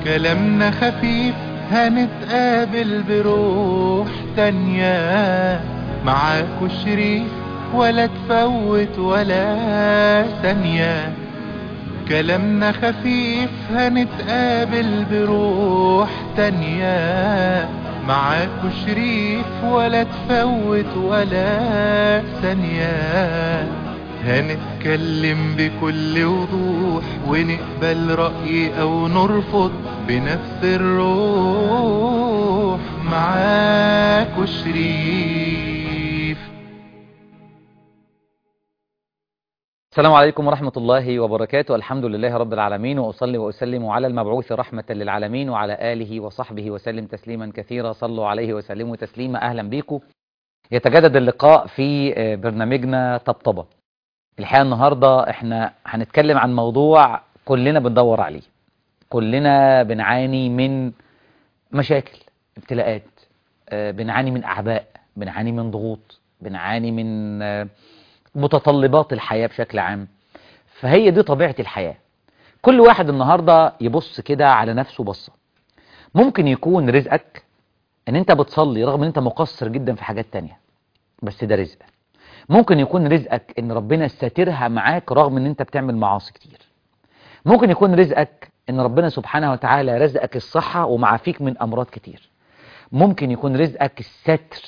كلامنا خفيف هنتقابل بروح تانية معاكو شريف ولا تفوت ولا ثانية كلامنا خفيف هنتقابل بروح تانية معاكو شريف ولا تفوت ولا ثانية هنتكلم بكل وضوح ونقبل رأي أو نرفض بنفس الروح معاكو شريف السلام عليكم ورحمة الله وبركاته الحمد لله رب العالمين وأصلي وأسلم على المبعوث رحمة للعالمين وعلى آله وصحبه وسلم تسليما كثيرا صلوا عليه وسلموا تسليما أهلا بيكم يتجدد اللقاء في برنامجنا طبطبة الحقيقة النهاردة احنا هنتكلم عن موضوع كلنا بندور عليه كلنا بنعاني من مشاكل ابتلاءات آه، بنعاني من أعباء بنعاني من ضغوط بنعاني من آه، متطلبات الحياة بشكل عام فهي دي طبيعة الحياة كل واحد النهاردة يبص كده على نفسه بصة ممكن يكون رزقك ان انت بتصلي رغم ان انت مقصر جدا في حاجات تانية بس ده رزق ممكن يكون رزقك ان ربنا ساترها معاك رغم ان انت بتعمل معاصي كتير ممكن يكون رزقك ان ربنا سبحانه وتعالى رزقك الصحة ومعافيك من امراض كتير ممكن يكون رزقك الستر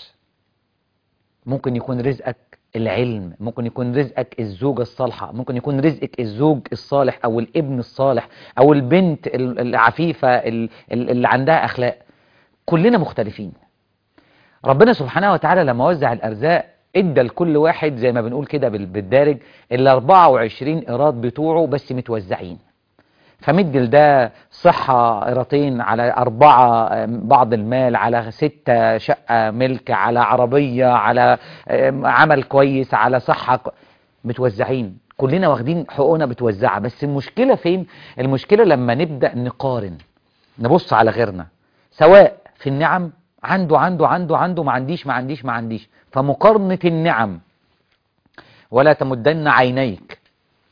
ممكن يكون رزقك العلم ممكن يكون رزقك الزوجة الصالحة ممكن يكون رزقك الزوج الصالح او الابن الصالح او البنت ال- العفيفة ال- ال- اللي عندها اخلاق كلنا مختلفين ربنا سبحانه وتعالى لما وزع الارزاق ادى لكل واحد زي ما بنقول كده بال- بالدارج ال 24 ايراد بتوعه بس متوزعين فمدي لده صحة قيراطين على أربعة آم، بعض المال على ستة شقة ملك على عربية على آم، عمل كويس على صحة ك- متوزعين كلنا واخدين حقوقنا متوزعة بس المشكلة فين؟ المشكلة لما نبدأ نقارن نبص على غيرنا سواء في النعم عنده عنده عنده عنده ما عنديش ما عنديش ما عنديش فمقارنة النعم ولا تمدن عينيك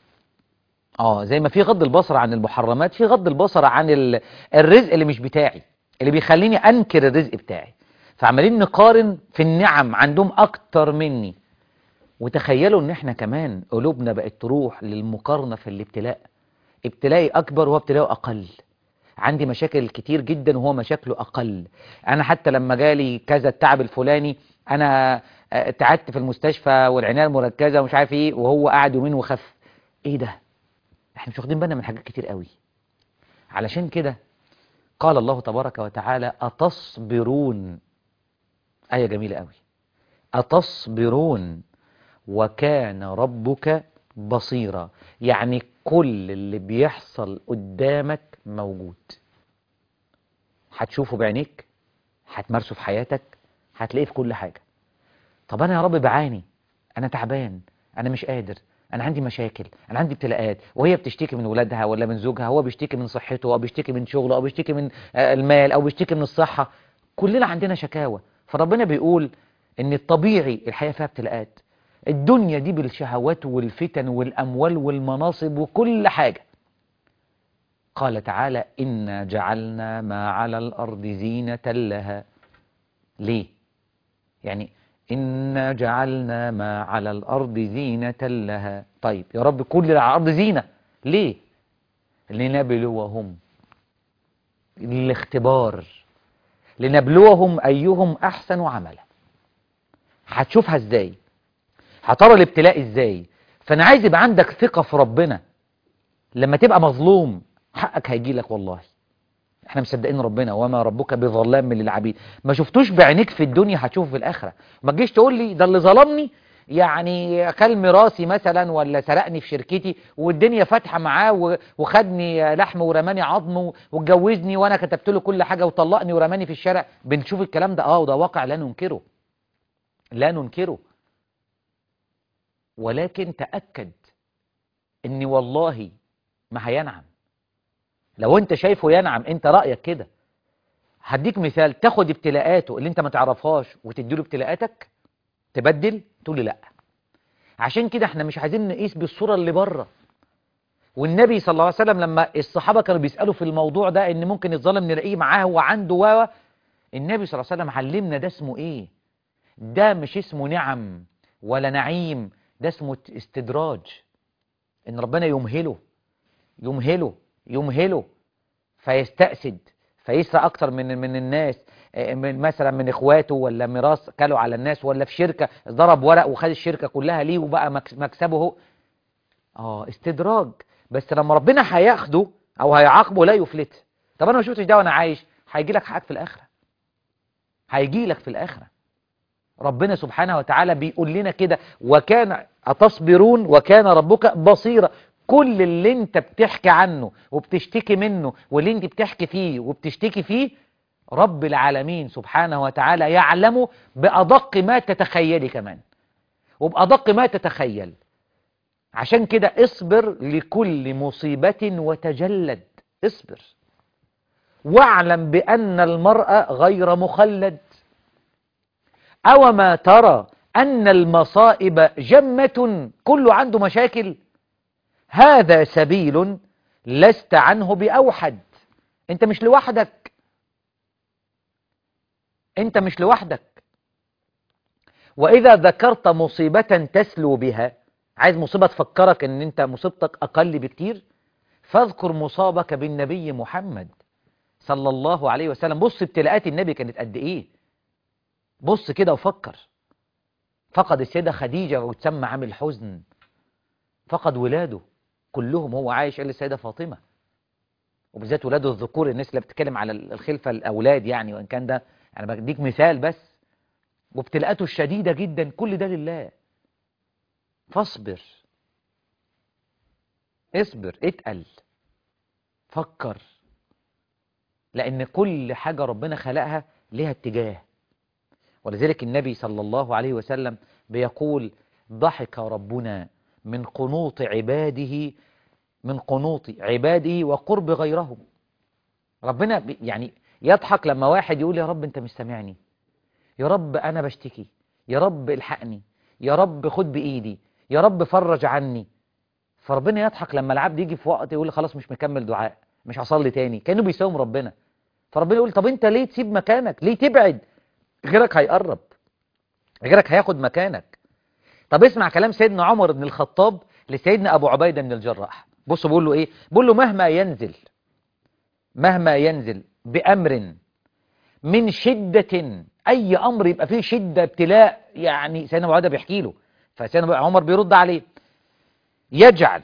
اه زي ما في غض البصر عن المحرمات في غض البصر عن ال- الرزق اللي مش بتاعي اللي بيخليني انكر الرزق بتاعي فعمالين نقارن في النعم عندهم اكتر مني وتخيلوا ان احنا كمان قلوبنا بقت تروح للمقارنة في الابتلاء ابتلائي اكبر وهو ابتلاءه اقل عندي مشاكل كتير جدا وهو مشاكله اقل انا حتى لما جالي كذا التعب الفلاني انا آه، تعبت في المستشفى والعنايه المركزه ومش عارف ايه وهو قاعد يومين وخف ايه ده احنا مش واخدين بالنا من حاجات كتير قوي علشان كده قال الله تبارك وتعالى أتصبرون آية جميلة قوي أتصبرون وكان ربك بصيرا يعني كل اللي بيحصل قدامك موجود هتشوفه بعينيك هتمارسه في حياتك هتلاقيه في كل حاجة طب أنا يا رب بعاني أنا تعبان أنا مش قادر أنا عندي مشاكل أنا عندي ابتلاءات وهي بتشتكي من ولادها ولا من زوجها هو بيشتكي من صحته أو بيشتكي من شغله أو بيشتكي من آه، المال أو بيشتكي من الصحة كلنا عندنا شكاوى فربنا بيقول إن الطبيعي الحياة فيها ابتلاءات الدنيا دي بالشهوات والفتن والأموال والمناصب وكل حاجة قال تعالى إنا جعلنا ما على الأرض زينة لها ليه يعني إنا جعلنا ما على الأرض زينة لها طيب يا رب كل اللي على الأرض زينة ليه لنبلوهم الاختبار لنبلوهم أيهم أحسن عملا هتشوفها ازاي هترى الابتلاء ازاي فانا عايز يبقى عندك ثقة في ربنا لما تبقى مظلوم حقك هيجي لك والله احنا مصدقين ربنا وما ربك بظلام للعبيد ما شفتوش بعينيك في الدنيا هتشوفه في الاخره ما تجيش تقول لي ده اللي ظلمني يعني كل ميراثي مثلا ولا سرقني في شركتي والدنيا فاتحه معاه و- وخدني لحم ورماني عظم واتجوزني وانا كتبت له كل حاجه وطلقني ورماني في الشارع بنشوف الكلام ده اه وده واقع لا ننكره لا ننكره ولكن تاكد ان والله ما هينعم لو انت شايفه ينعم انت رأيك كده هديك مثال تاخد ابتلاءاته اللي انت ما تعرفهاش وتديله ابتلاءاتك تبدل تقول لي لا عشان كده احنا مش عايزين نقيس بالصورة اللي بره والنبي صلى الله عليه وسلم لما الصحابة كانوا بيسألوا في الموضوع ده ان ممكن الظالم نلاقيه معاه وعنده و النبي صلى الله عليه وسلم علمنا ده اسمه ايه ده مش اسمه نعم ولا نعيم ده اسمه استدراج ان ربنا يمهله يمهله يمهله فيستأسد فيسرق اكتر من من الناس من مثلا من اخواته ولا ميراث كلوا على الناس ولا في شركة ضرب ورق وخد الشركة كلها ليه وبقى مكسبه هو اه استدراج بس لما ربنا هياخده او هيعاقبه لا يفلت طب انا ما شفتش ده وانا عايش هيجي لك حقك في الاخره هيجي لك في الاخره ربنا سبحانه وتعالى بيقول لنا كده وكان اتصبرون وكان ربك بصيرا كل اللي انت بتحكي عنه وبتشتكي منه واللي انت بتحكي فيه وبتشتكي فيه رب العالمين سبحانه وتعالى يعلم بأدق ما تتخيلي كمان وبأدق ما تتخيل عشان كده اصبر لكل مصيبة وتجلد اصبر واعلم بأن المرء غير مخلد أو ما ترى أن المصائب جمة كل عنده مشاكل هذا سبيل لست عنه بأوحد انت مش لوحدك انت مش لوحدك وإذا ذكرت مصيبة تسلو بها عايز مصيبة تفكرك ان انت مصيبتك اقل بكتير فاذكر مصابك بالنبي محمد صلى الله عليه وسلم بص ابتلاءات النبي كانت قد ايه بص كده وفكر فقد السيدة خديجة وتسمى عامل حزن فقد ولاده كلهم هو عايش قال السيدة فاطمة وبالذات ولاده الذكور الناس اللي بتتكلم على الخلفة الأولاد يعني وإن كان ده أنا بديك مثال بس وابتلاءاته الشديدة جدا كل ده لله فاصبر اصبر اتقل فكر لأن كل حاجة ربنا خلقها لها اتجاه ولذلك النبي صلى الله عليه وسلم بيقول ضحك ربنا من قنوط عباده من قنوط عباده وقرب غيرهم ربنا يعني يضحك لما واحد يقول يا رب انت مش سامعني يا رب انا بشتكي يا رب الحقني يا رب خد بايدي يا رب فرج عني فربنا يضحك لما العبد يجي في وقت يقول خلاص مش مكمل دعاء مش هصلي تاني كانه بيساوم ربنا فربنا يقول طب انت ليه تسيب مكانك ليه تبعد غيرك هيقرب غيرك هياخد مكانك طب اسمع كلام سيدنا عمر بن الخطاب لسيدنا ابو عبيده بن الجراح بص بقول له ايه بقول له مهما ينزل مهما ينزل بامر من شدة اي امر يبقى فيه شدة ابتلاء يعني سيدنا ابو عبيده بيحكي له فسيدنا عمر بيرد عليه يجعل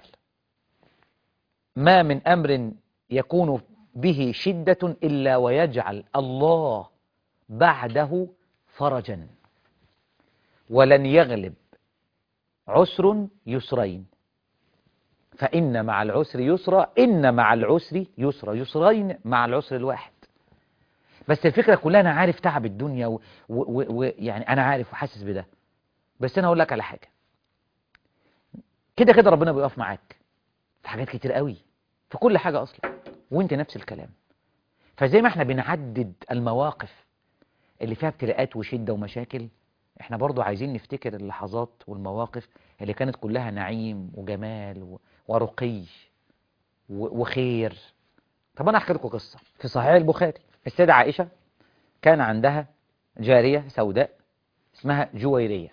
ما من امر يكون به شدة الا ويجعل الله بعده فرجا ولن يغلب عسر يسرين فإن مع العسر يسرا إن مع العسر يسرا يسرين مع العسر الواحد بس الفكرة كلها أنا عارف تعب الدنيا ويعني أنا عارف وحاسس بده بس أنا أقول لك على حاجة كده كده ربنا بيقف معاك في حاجات كتير قوي في كل حاجة أصلا وانت نفس الكلام فزي ما احنا بنعدد المواقف اللي فيها ابتلاءات وشدة ومشاكل احنا برضو عايزين نفتكر اللحظات والمواقف اللي كانت كلها نعيم وجمال ورقي وخير طب انا احكي لكم قصة في صحيح البخاري السيدة عائشة كان عندها جارية سوداء اسمها جويرية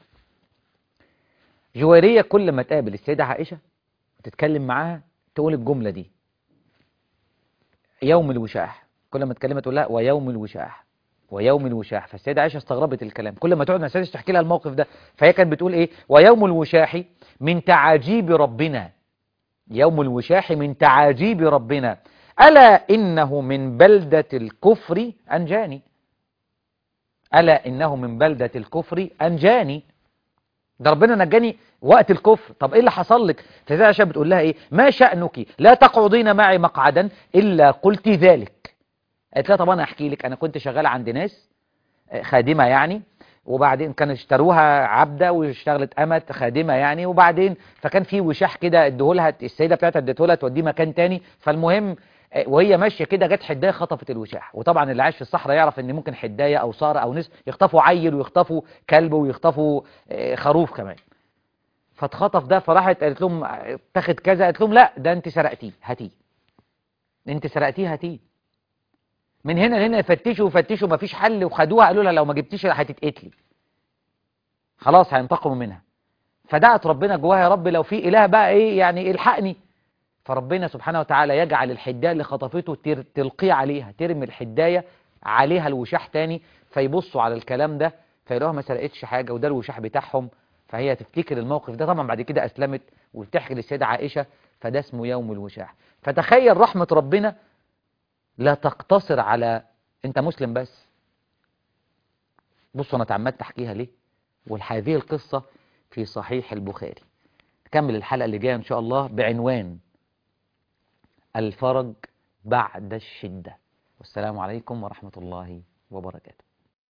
جويرية كل ما تقابل السيدة عائشة وتتكلم معاها تقول الجملة دي يوم الوشاح كل ما تكلمها تقول لها ويوم الوشاح ويوم الوشاح فالسيدة عائشة استغربت الكلام كل ما تقعد مع السيدة تحكي لها الموقف ده فهي كانت بتقول ايه ويوم الوشاح من تعاجيب ربنا يوم الوشاح من تعاجيب ربنا ألا إنه من بلدة الكفر أنجاني ألا إنه من بلدة الكفر أنجاني ده ربنا نجاني وقت الكفر طب ايه اللي حصل لك فالسيدة عائشة بتقول لها ايه ما شأنك لا تقعدين معي مقعدا إلا قلت ذلك قالت لها طب انا احكي لك انا كنت شغاله عند ناس خادمه يعني وبعدين كانوا اشتروها عبده واشتغلت امت خادمه يعني وبعدين فكان في وشاح كده اديهولها السيده بتاعتها اديتهولها توديه مكان تاني فالمهم وهي ماشيه كده جت حدايه خطفت الوشاح وطبعا اللي عايش في الصحراء يعرف ان ممكن حدايه او صاره او نس يخطفوا عيل ويخطفوا كلب ويخطفوا خروف كمان فاتخطف ده فراحت قالت لهم تاخد كذا قالت لهم لا ده انت سرقتيه هاتيه انت سرقتيه هاتيه من هنا لهنا يفتشوا ويفتشوا مفيش حل وخدوها قالوا لها لو ما جبتيش هتتقتلي خلاص هينتقموا منها فدعت ربنا جواها يا رب لو في اله بقى ايه يعني الحقني فربنا سبحانه وتعالى يجعل الحدايه اللي خطفته تر- تلقيه عليها ترمي الحدايه عليها الوشاح تاني فيبصوا على الكلام ده فيلاقوها ما سرقتش حاجه وده الوشاح بتاعهم فهي تفتكر الموقف ده طبعا بعد كده اسلمت وبتحكي للسيده عائشه فده اسمه يوم الوشاح فتخيل رحمه ربنا لا تقتصر على انت مسلم بس بصوا انا اتعمدت احكيها ليه وهذه القصه في صحيح البخاري نكمل الحلقه اللي جايه ان شاء الله بعنوان الفرج بعد الشده والسلام عليكم ورحمه الله وبركاته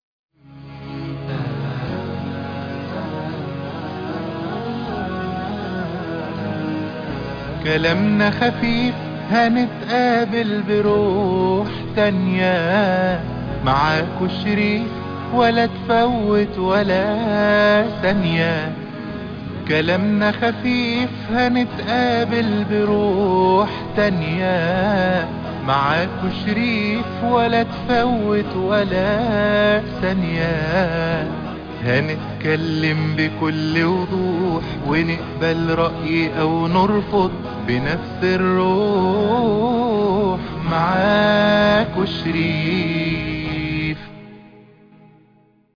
كلامنا خفيف هنتقابل بروح تانية معاكوا شريف ولا تفوت ولا ثانية كلامنا خفيف هنتقابل بروح تانية معاكوا شريف ولا تفوت ولا ثانية هنتكلم بكل وضوح ونقبل رأي أو نرفض بنفس الروح معاكوا شريف